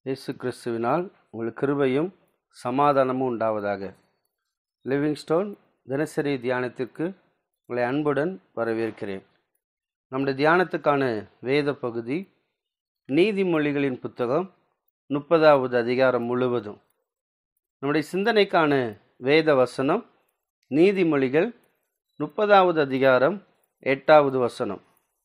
இயேசு கிறிஸ்துவினால் உங்களுக்கு கிருபையும் சமாதானமும் உண்டாவதாக லிவிங் ஸ்டோன் தினசரி தியானத்திற்கு உங்களை அன்புடன் வரவேற்கிறேன் நம்முடைய தியானத்துக்கான வேத பகுதி நீதிமொழிகளின் புத்தகம் முப்பதாவது அதிகாரம் முழுவதும் நம்முடைய சிந்தனைக்கான வேத வசனம் நீதிமொழிகள் முப்பதாவது அதிகாரம் எட்டாவது வசனம்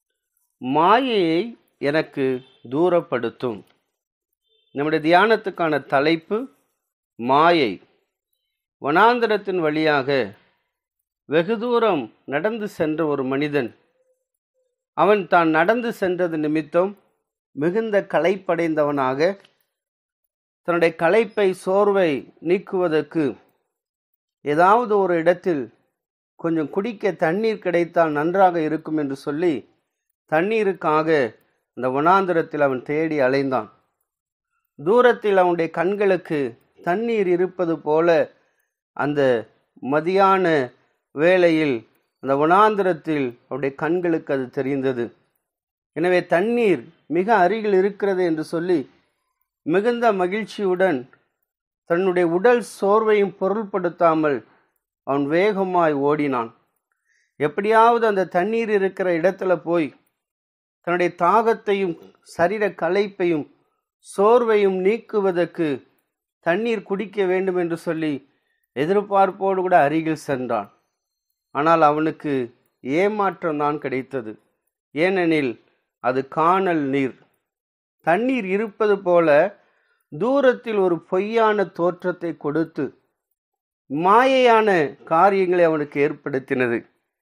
மாயையை எனக்கு தூரப்படுத்தும் நம்முடைய தியானத்துக்கான தலைப்பு மாயை வனாந்தரத்தின் வழியாக வெகு தூரம் நடந்து சென்ற ஒரு மனிதன் அவன் தான் நடந்து சென்றது நிமித்தம் மிகுந்த களைப்படைந்தவனாக தன்னுடைய களைப்பை சோர்வை நீக்குவதற்கு ஏதாவது ஒரு இடத்தில் கொஞ்சம் குடிக்க தண்ணீர் கிடைத்தால் நன்றாக இருக்கும் என்று சொல்லி தண்ணீருக்காக அந்த வனாந்திரத்தில் அவன் தேடி அலைந்தான் தூரத்தில் அவனுடைய கண்களுக்கு தண்ணீர் இருப்பது போல அந்த மதியான வேளையில் அந்த வனாந்திரத்தில் அவருடைய கண்களுக்கு அது தெரிந்தது எனவே தண்ணீர் மிக அருகில் இருக்கிறது என்று சொல்லி மிகுந்த மகிழ்ச்சியுடன் தன்னுடைய உடல் சோர்வையும் பொருள்படுத்தாமல் அவன் வேகமாய் ஓடினான் எப்படியாவது அந்த தண்ணீர் இருக்கிற இடத்துல போய் தன்னுடைய தாகத்தையும் சரீர களைப்பையும் சோர்வையும் நீக்குவதற்கு தண்ணீர் குடிக்க வேண்டும் என்று சொல்லி எதிர்பார்ப்போடு கூட அருகில் சென்றான் ஆனால் அவனுக்கு ஏமாற்றம் தான் கிடைத்தது ஏனெனில் அது காணல் நீர் தண்ணீர் இருப்பது போல தூரத்தில் ஒரு பொய்யான தோற்றத்தை கொடுத்து மாயையான காரியங்களை அவனுக்கு ஏற்படுத்தினது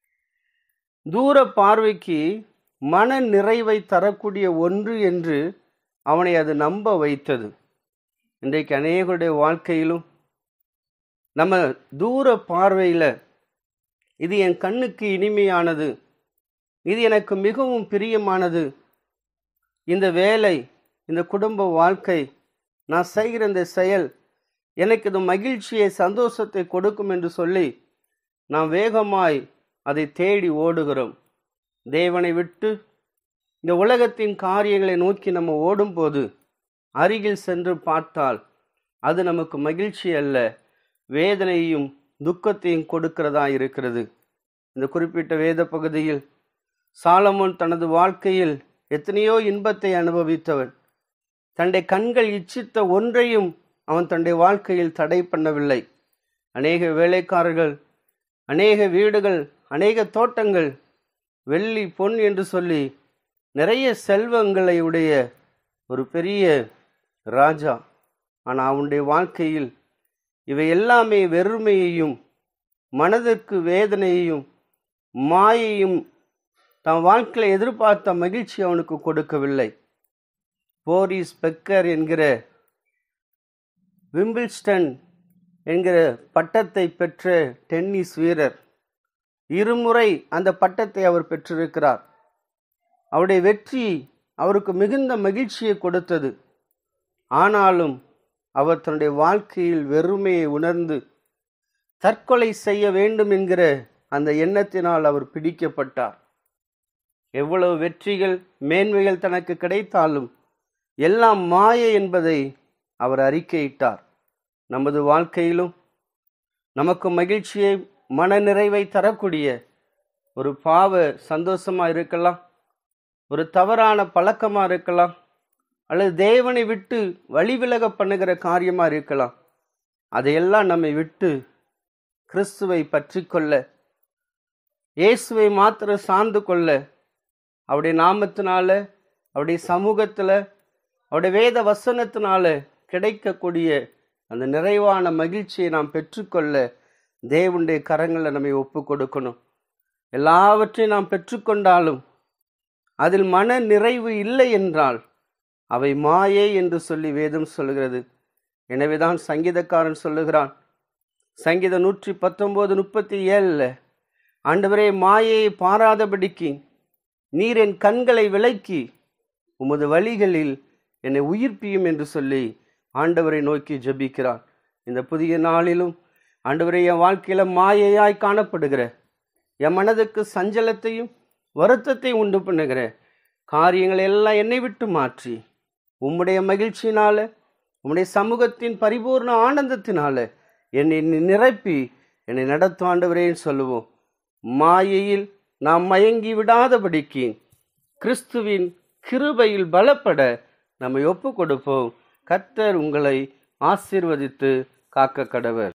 தூர பார்வைக்கு மன நிறைவை தரக்கூடிய ஒன்று என்று அவனை அது நம்ப வைத்தது இன்றைக்கு அநேகருடைய வாழ்க்கையிலும் நம்ம தூர பார்வையில் இது என் கண்ணுக்கு இனிமையானது இது எனக்கு மிகவும் பிரியமானது இந்த வேலை இந்த குடும்ப வாழ்க்கை நான் செய்கிற இந்த செயல் எனக்கு இது மகிழ்ச்சியை சந்தோஷத்தை கொடுக்கும் என்று சொல்லி நாம் வேகமாய் அதை தேடி ஓடுகிறோம் தேவனை விட்டு இந்த உலகத்தின் காரியங்களை நோக்கி நம்ம ஓடும்போது அருகில் சென்று பார்த்தால் அது நமக்கு மகிழ்ச்சி அல்ல வேதனையும் துக்கத்தையும் கொடுக்கிறதா இருக்கிறது இந்த குறிப்பிட்ட வேத பகுதியில் சாலமோன் தனது வாழ்க்கையில் எத்தனையோ இன்பத்தை அனுபவித்தவன் தன்னுடைய கண்கள் இச்சித்த ஒன்றையும் அவன் தன்னுடைய வாழ்க்கையில் தடை பண்ணவில்லை அநேக வேலைக்காரர்கள் அநேக வீடுகள் அநேக தோட்டங்கள் வெள்ளி பொன் என்று சொல்லி நிறைய செல்வங்களை உடைய ஒரு பெரிய ராஜா ஆனால் அவனுடைய வாழ்க்கையில் இவை எல்லாமே வெறுமையையும் மனதிற்கு வேதனையையும் மாயையும் தன் வாழ்க்கையில் எதிர்பார்த்த மகிழ்ச்சி அவனுக்கு கொடுக்கவில்லை போரிஸ் பெக்கர் என்கிற விம்பிள்ஸ்டன் என்கிற பட்டத்தை பெற்ற டென்னிஸ் வீரர் இருமுறை அந்த பட்டத்தை அவர் பெற்றிருக்கிறார் அவருடைய வெற்றி அவருக்கு மிகுந்த மகிழ்ச்சியை கொடுத்தது ஆனாலும் அவர் தன்னுடைய வாழ்க்கையில் வெறுமையை உணர்ந்து தற்கொலை செய்ய வேண்டும் என்கிற அந்த எண்ணத்தினால் அவர் பிடிக்கப்பட்டார் எவ்வளவு வெற்றிகள் மேன்மைகள் தனக்கு கிடைத்தாலும் எல்லாம் மாய என்பதை அவர் அறிக்கையிட்டார் நமது வாழ்க்கையிலும் நமக்கு மகிழ்ச்சியை மன நிறைவை தரக்கூடிய ஒரு பாவ சந்தோஷமாக இருக்கலாம் ஒரு தவறான பழக்கமாக இருக்கலாம் அல்லது தேவனை விட்டு வழிவிலக பண்ணுகிற காரியமாக இருக்கலாம் அதையெல்லாம் நம்மை விட்டு கிறிஸ்துவை பற்றி கொள்ள இயேசுவை மாத்திர சார்ந்து கொள்ள அவருடைய நாமத்தினால அவருடைய சமூகத்தில் அவருடைய வேத வசனத்தினால கிடைக்கக்கூடிய அந்த நிறைவான மகிழ்ச்சியை நாம் பெற்றுக்கொள்ள தேவனுடைய கரங்களில் நம்மை ஒப்பு கொடுக்கணும் எல்லாவற்றையும் நாம் பெற்றுக்கொண்டாலும் அதில் மன நிறைவு இல்லை என்றால் அவை மாயே என்று சொல்லி வேதம் சொல்லுகிறது எனவேதான் சங்கீதக்காரன் சொல்லுகிறான் சங்கீத நூற்றி பத்தொன்பது முப்பத்தி ஏழில் ஆண்டவரே மாயையை பாராதபடிக்கு நீர் என் கண்களை விலக்கி உமது வழிகளில் என்னை உயிர்ப்பியும் என்று சொல்லி ஆண்டவரை நோக்கி ஜபிக்கிறான் இந்த புதிய நாளிலும் ஆண்டவரை என் வாழ்க்கையில மாயையாய் காணப்படுகிற என் மனதுக்கு சஞ்சலத்தையும் வருத்தத்தை உண்டு பண்ணுகிற காரியங்களை எல்லாம் என்னை விட்டு மாற்றி உம்முடைய மகிழ்ச்சியினால உம்முடைய சமூகத்தின் பரிபூர்ண ஆனந்தத்தினால என்னை நீ நிரப்பி என்னை நடத்தும் ஆண்டவரேன்னு சொல்லுவோம் மாயையில் நாம் மயங்கி விடாதபடிக்கு கிறிஸ்துவின் கிருபையில் பலப்பட நம்மை ஒப்பு கொடுப்போம் கர்த்தர் உங்களை ஆசீர்வதித்து காக்க கடவர்